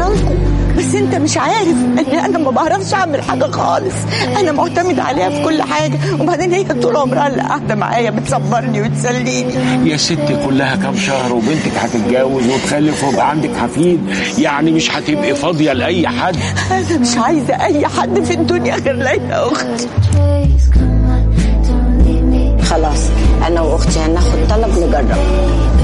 لكم بس انت مش عارف ان انا ما بعرفش اعمل حاجه خالص انا معتمد عليها في كل حاجه وبعدين هي طول عمرها اللي قاعده معايا بتصبرني وتسليني يا ستي كلها كام شهر وبنتك هتتجوز وتخلف ويبقى عندك حفيد يعني مش هتبقي فاضيه لاي حد انا مش عايزه اي حد في الدنيا غير ليلى اختي خلاص انا واختي هناخد طلب نجرب